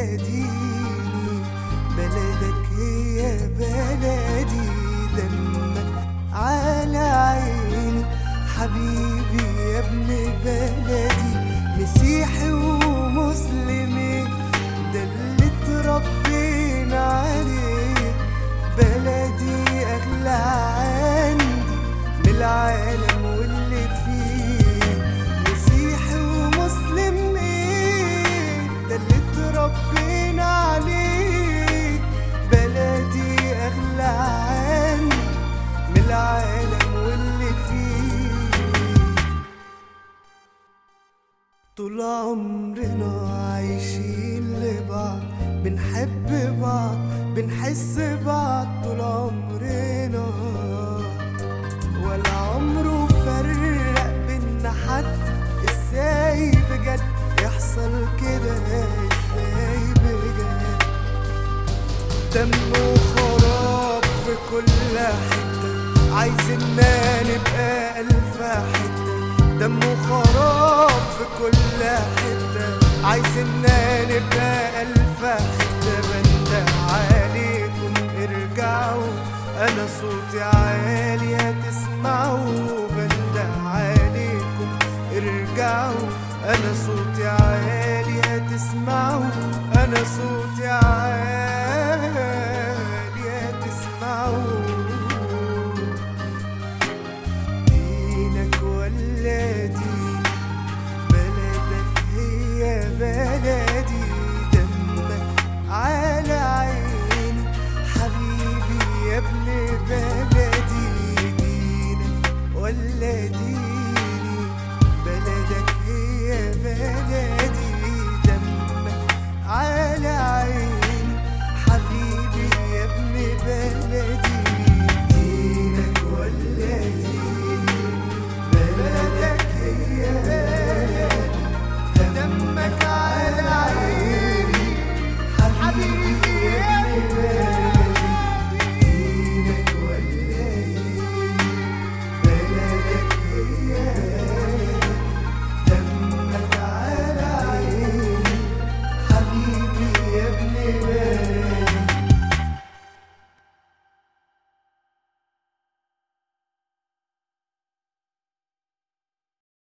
بلديني بلدك هي بلدي دمك على عيني حبيبي يا ابن بلدي مسيحي ومسلمي ده اللي اتربينا عليه بلدي اغلى عندي من العالم واللي فيه مسيحي ومسلم ايه ده اللي اتربينا عليه بلدي اغلى عندي من العالم واللي فيه طول عمرنا عايشين لبعض بنحب بعض بنحس بعض طول عمرنا ولا عمره فرق بينا حد ازاي بجد يحصل كده ازاي بجد دم وخراب في كل حتة عايزيننا نبقى ألف حتة دم وخراب في كل حتة عايزيننا نبقى ألف حتة بنده عليكم ارجعوا أنا صوتي عالي هتسمعوا بنده عليكم ارجعوا أنا صوتي عالي هتسمعوا أنا صوتي عالي